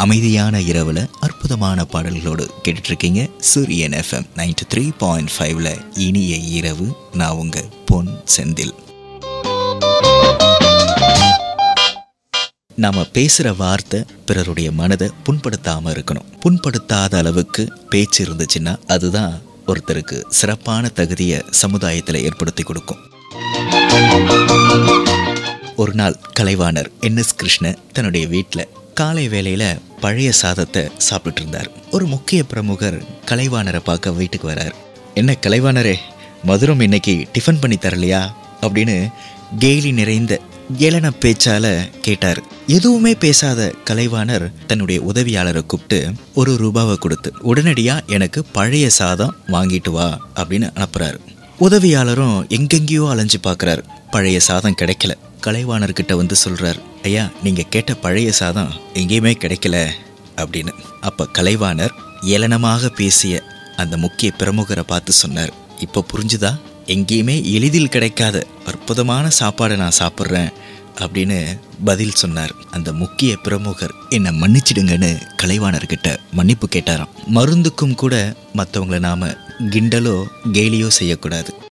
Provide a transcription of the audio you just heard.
அமைதியான இரவுல அற்புதமான பாடல்களோடு கேட்டுட்டு இருக்கீங்க சூரியன் எஃப்எம் நைன்டி த்ரீ பாயிண்ட் ஃபைவ்ல இனிய இரவு நான் உங்க பொன் செந்தில் நாம பேசுற வார்த்தை பிறருடைய மனதை புண்படுத்தாம இருக்கணும் புண்படுத்தாத அளவுக்கு பேச்சு இருந்துச்சுன்னா அதுதான் ஒருத்தருக்கு சிறப்பான தகுதியை சமுதாயத்தில் ஏற்படுத்தி கொடுக்கும் ஒரு நாள் கலைவாணர் என் எஸ் கிருஷ்ணன் தன்னுடைய வீட்டில் காலை வேளையில பழைய சாதத்தை சாப்பிட்டுட்டு இருந்தார் ஒரு முக்கிய பிரமுகர் கலைவாணரை பார்க்க வீட்டுக்கு வரார் என்ன கலைவாணரே மதுரம் இன்னைக்கு டிஃபன் பண்ணி தரலையா அப்படின்னு கேலி நிறைந்த ஏளன பேச்சால கேட்டார் எதுவுமே பேசாத கலைவாணர் தன்னுடைய உதவியாளரை கூப்பிட்டு ஒரு ரூபாவை கொடுத்து உடனடியா எனக்கு பழைய சாதம் வாங்கிட்டு வா அப்படின்னு அனுப்புறாரு உதவியாளரும் எங்கெங்கேயோ அலைஞ்சு பார்க்குறாரு பழைய சாதம் கிடைக்கல கலைவாணர்கிட்ட வந்து சொல்றார் ஐயா நீங்க கேட்ட பழைய சாதம் எங்கேயுமே கிடைக்கல அப்படின்னு அப்ப கலைவாணர் ஏளனமாக பேசிய அந்த முக்கிய பிரமுகரை பார்த்து சொன்னார் இப்போ புரிஞ்சுதா எங்கேயுமே எளிதில் கிடைக்காத அற்புதமான சாப்பாடை நான் சாப்பிட்றேன் அப்படின்னு பதில் சொன்னார் அந்த முக்கிய பிரமுகர் என்னை மன்னிச்சிடுங்கன்னு கலைவாணர்கிட்ட மன்னிப்பு கேட்டாராம் மருந்துக்கும் கூட மற்றவங்கள நாம கிண்டலோ கேலியோ செய்யக்கூடாது